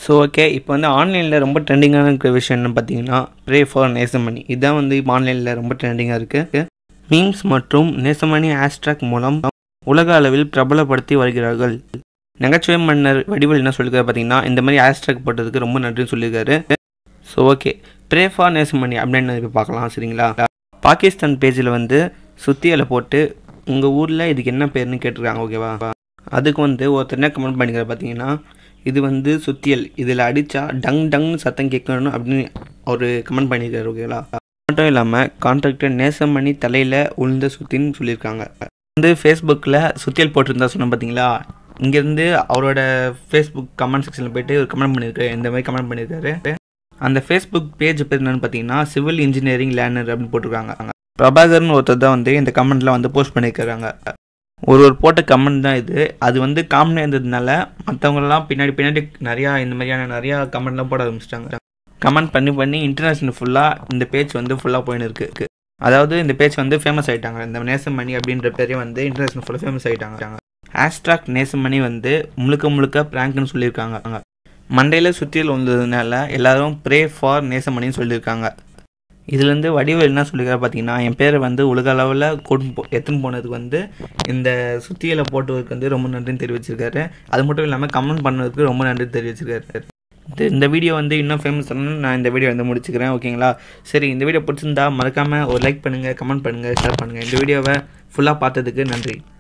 so okay இப்போ வந்து ஆன்லைனில் ரொம்ப ட்ரெண்டிங்கான இருக்கிற விஷயம் என்ன பார்த்தீங்கன்னா ப்ரே ஃபார் நேசமணி இதுதான் வந்து இப்போ ஆன்லைனில் ரொம்ப ட்ரெண்டிங்காக இருக்குது மீம்ஸ் மற்றும் நேசமணி ஹேஷ்ட்ராக் மூலம் உலக அளவில் பிரபலப்படுத்தி வருகிறார்கள் நகைச்சுவை மன்னர் வடிவல் என்ன சொல்லியிருக்காரு பார்த்தீங்கன்னா இந்த மாதிரி ஹேஷ்ட்ராக் போட்டதுக்கு ரொம்ப நன்றின்னு சொல்லியிருக்காரு so okay pray for Nesamani அப்படின்னு இப்போ பார்க்கலாம் சரிங்களா பாகிஸ்தான் பேஜில் வந்து சுத்தியலை போட்டு உங்கள் ஊரில் இதுக்கு என்ன பேருன்னு கேட்டிருக்காங்க ஓகேவா அதுக்கு வந்து ஒருத்தர் என்ன கமெண்ட் பண்ணிக்கிறார் பார்த்தீங்கன்னா இது வந்து சுத்தியல் இதில் அடித்தா டங் டங்னு சத்தம் கேட்கணும் அப்படின்னு ஒரு கமெண்ட் பண்ணியிருக்காரு ஓகேங்களா மட்டும் இல்லாமல் கான்ட்ராக்டர் நேசமணி தலையில் உளுந்த சுத்தின்னு சொல்லியிருக்காங்க வந்து ஃபேஸ்புக்கில் சுத்தியல் போட்டிருந்தா சொன்னேன் பார்த்தீங்களா இங்கேருந்து அவரோட ஃபேஸ்புக் கமெண்ட் செக்ஷனில் போயிட்டு ஒரு கமெண்ட் பண்ணியிருக்காரு இந்த மாதிரி கமெண்ட் பண்ணியிருக்காரு அந்த ஃபேஸ்புக் பேஜ் பேர் என்னன்னு பார்த்தீங்கன்னா சிவில் இன்ஜினியரிங் லேர்னர் அப்படின்னு போட்டிருக்காங்க பிரபாகர்னு ஒருத்தர் தான் வந்து இந்த கமெண்ட்லாம் வந்து போஸ்ட் பண்ணியிருக்காங்க ஒரு ஒரு போட்ட கமெண்ட் தான் இது அது வந்து காமனாக இருந்ததுனால மற்றவங்களெல்லாம் பின்னாடி பின்னாடி நிறையா இந்த மாதிரியான நிறையா கமெண்ட்லாம் போட ஆரம்பிச்சிட்டாங்க கமெண்ட் பண்ணி பண்ணி இன்டர்நேஷ்னல் ஃபுல்லாக இந்த பேஜ் வந்து ஃபுல்லாக போயின்னு இருக்கு அதாவது இந்த பேஜ் வந்து ஃபேமஸ் ஆகிட்டாங்க இந்த நேசமணி அப்படின்ற பேரே வந்து இன்டர்நேஷ்னல் ஃபுல்லாக ஃபேமஸ் ஆகிட்டாங்க ஹேஷ்ட்ராக் நேசமணி வந்து முழுக்க முழுக்க ப்ராங்க்னு சொல்லியிருக்காங்க மண்டையில் சுற்றியில் வந்ததுனால எல்லாரும் ப்ரே ஃபார் நேசமணின்னு சொல்லியிருக்காங்க இதுலேருந்து வடிவேல் என்ன சொல்லியிருக்காரு பார்த்தீங்கன்னா என் பேரை வந்து உலக அளவில் கொண்டு போ எத்தனை போனதுக்கு வந்து இந்த சுத்தியலை போட்டதுக்கு வந்து ரொம்ப நன்றின்னு தெரிவிச்சிருக்காரு அது மட்டும் இல்லாமல் கமெண்ட் பண்ணதுக்கு ரொம்ப நன்றி தெரிவிச்சிருக்காரு இந்த இந்த வீடியோ வந்து இன்னும் ஃபேமஸ் ஆகணும்னு நான் இந்த வீடியோ வந்து முடிச்சுக்கிறேன் ஓகேங்களா சரி இந்த வீடியோ பிடிச்சிருந்தா மறக்காமல் ஒரு லைக் பண்ணுங்கள் கமெண்ட் பண்ணுங்கள் ஷேர் பண்ணுங்கள் இந்த வீடியோவை ஃபுல்லாக பார்த்ததுக்கு நன்றி